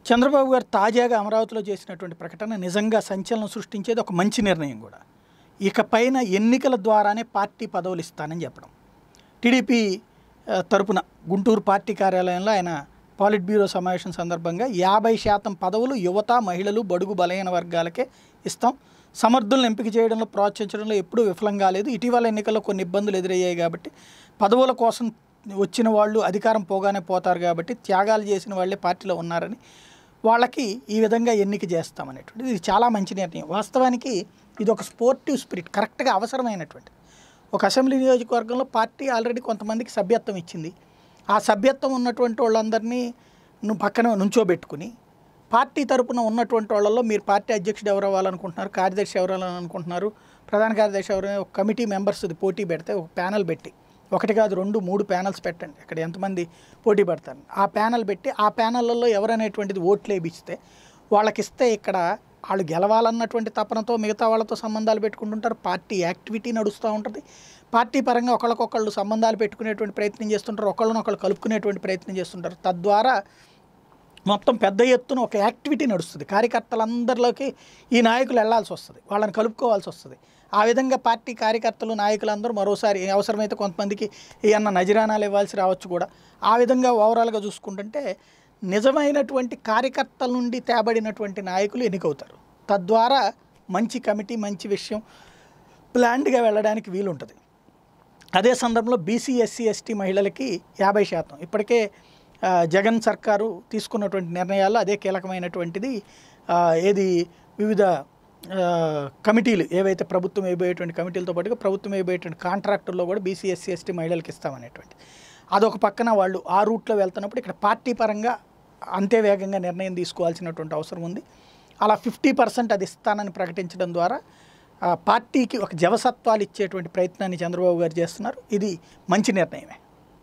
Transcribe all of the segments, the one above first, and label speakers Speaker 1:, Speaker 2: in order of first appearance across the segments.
Speaker 1: చంద్రబాబు గారు తాజాగా అమరావతిలో చేసినటువంటి ప్రకటన నిజంగా సంచలనం సృష్టించేది ఒక మంచి నిర్ణయం కూడా ఇక పైన ఎన్నికల ద్వారానే పార్టీ పదవులు ఇస్తానని చెప్పడం టీడీపీ ఆ, తరపున గుంటూరు పార్టీ కార్యాలయంలో ఆయన పాలిట్ బ్యూరో సమావేశం సందర్భంగా యాభై శాతం పదవులు యువత మహిళలు బడుగు బలహీన వర్గాలకే ఇస్తాం సమర్థులను ఎంపిక చేయడంలో ప్రోత్సహించడంలో ఎప్పుడూ విఫలం కాలేదు ఇటీవల ఎన్నికల్లో కొన్ని ఇబ్బందులు ఎదురయ్యాయి కాబట్టి పదవుల కోసం వచ్చిన వాళ్ళు అధికారం పోగానే పోతారు కాబట్టి త్యాగాలు చేసిన వాళ్ళే పార్టీలో ఉన్నారని వాళ్ళకి ఈ విధంగా ఎన్నిక చేస్తామనేటువంటిది ఇది చాలా మంచి నిర్ణయం వాస్తవానికి ఇది ఒక స్పోర్టివ్ స్పిరిట్ కరెక్ట్గా అవసరమైనటువంటి ఒక అసెంబ్లీ నియోజకవర్గంలో పార్టీ ఆల్రెడీ కొంతమందికి సభ్యత్వం ఇచ్చింది ఆ సభ్యత్వం ఉన్నటువంటి వాళ్ళందరినీ నువ్వు పక్కన నుంచోబెట్టుకుని పార్టీ తరపున ఉన్నటువంటి వాళ్ళల్లో మీరు పార్టీ అధ్యక్షుడు ఎవరు అవ్వాలనుకుంటున్నారు కార్యదర్శి ఎవరు అవ్వాలనుకుంటున్నారు ప్రధాన కార్యదర్శి ఎవరు ఒక కమిటీ మెంబర్స్ పోటీ పెడితే ఒక ప్యానల్ పెట్టి ఒకటి కాదు రెండు మూడు ప్యానల్స్ పెట్టండి అక్కడ ఎంతమంది పోటీ పడతారు ఆ ప్యానల్ పెట్టి ఆ ప్యానళ్ళల్లో ఎవరనేటువంటిది ఓట్లు వేయిస్తే వాళ్ళకి ఇస్తే ఇక్కడ వాళ్ళు గెలవాలన్నటువంటి తపనతో మిగతా వాళ్ళతో సంబంధాలు పెట్టుకుంటుంటారు పార్టీ యాక్టివిటీ నడుస్తూ ఉంటుంది పార్టీ పరంగా ఒకళ్ళకొకళ్ళు సంబంధాలు పెట్టుకునేటువంటి ప్రయత్నం చేస్తుంటారు ఒకళ్ళనొకళ్ళు కలుపుకునేటువంటి ప్రయత్నం చేస్తుంటారు తద్వారా మొత్తం పెద్ద ఎత్తున ఒక యాక్టివిటీ నడుస్తుంది కార్యకర్తలందరిలోకి ఈ నాయకులు వెళ్లాల్సి వస్తుంది వాళ్ళని కలుపుకోవాల్సి వస్తుంది ఆ విధంగా పార్టీ కార్యకర్తలు నాయకులందరూ మరోసారి అవసరమైతే కొంతమందికి ఏమన్నా నజరానాలు ఇవ్వాల్సి రావచ్చు కూడా ఆ విధంగా ఓవరాల్గా చూసుకుంటుంటే నిజమైనటువంటి కార్యకర్తల నుండి తేబడినటువంటి నాయకులు ఎన్నికవుతారు తద్వారా మంచి కమిటీ మంచి విషయం ప్లాన్డ్గా వెళ్ళడానికి వీలుంటుంది అదే సందర్భంలో బీసీ ఎస్సీ ఎస్టీ మహిళలకి యాభై శాతం ఇప్పటికే ఆ, జగన్ సర్కారు తీసుకున్నటువంటి నిర్ణయాల్లో అదే కీలకమైనటువంటిది ఆ, ఏది వివిధ ఆ, కమిటీలు ఏవైతే ప్రభుత్వం వేయబోయేటువంటి కమిటీలతో పాటుగా ప్రభుత్వం వేయబోయేటువంటి కాంట్రాక్టుల్లో కూడా బీసీ ఎస్సీ ఎస్టీ మహిళలకు ఇస్తామనేటువంటి అదొక పక్కన వాళ్ళు ఆ రూట్లో వెళ్తున్నప్పుడు ఇక్కడ పార్టీ పరంగా అంతే వేగంగా నిర్ణయం తీసుకోవాల్సినటువంటి అవసరం ఉంది అలా ఫిఫ్టీ పర్సెంట్ అది ఇస్తానని ప్రకటించడం ద్వారా ఆ, పార్టీకి ఒక జవసత్వాలు ఇచ్చేటువంటి ప్రయత్నాన్ని చంద్రబాబు గారు చేస్తున్నారు ఇది మంచి నిర్ణయమే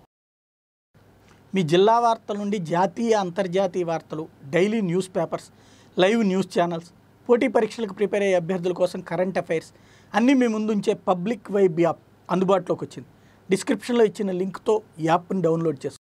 Speaker 1: మీ జిల్లా వార్తల నుండి జాతీయ అంతర్జాతీయ వార్తలు daily news papers live news channels పోటీ పరీక్షలకు ప్రిపేర్ అయ్యే అభ్యర్థుల కోసం కరెంట్ అఫైర్స్ అన్నీ మీ ముందుంచే పబ్లిక్ వైబ్ యాప్ అందుబాటులోకి వచ్చింది డిస్క్రిప్షన్లో ఇచ్చిన లింక్తో యాప్ని డౌన్లోడ్ చేసుకోండి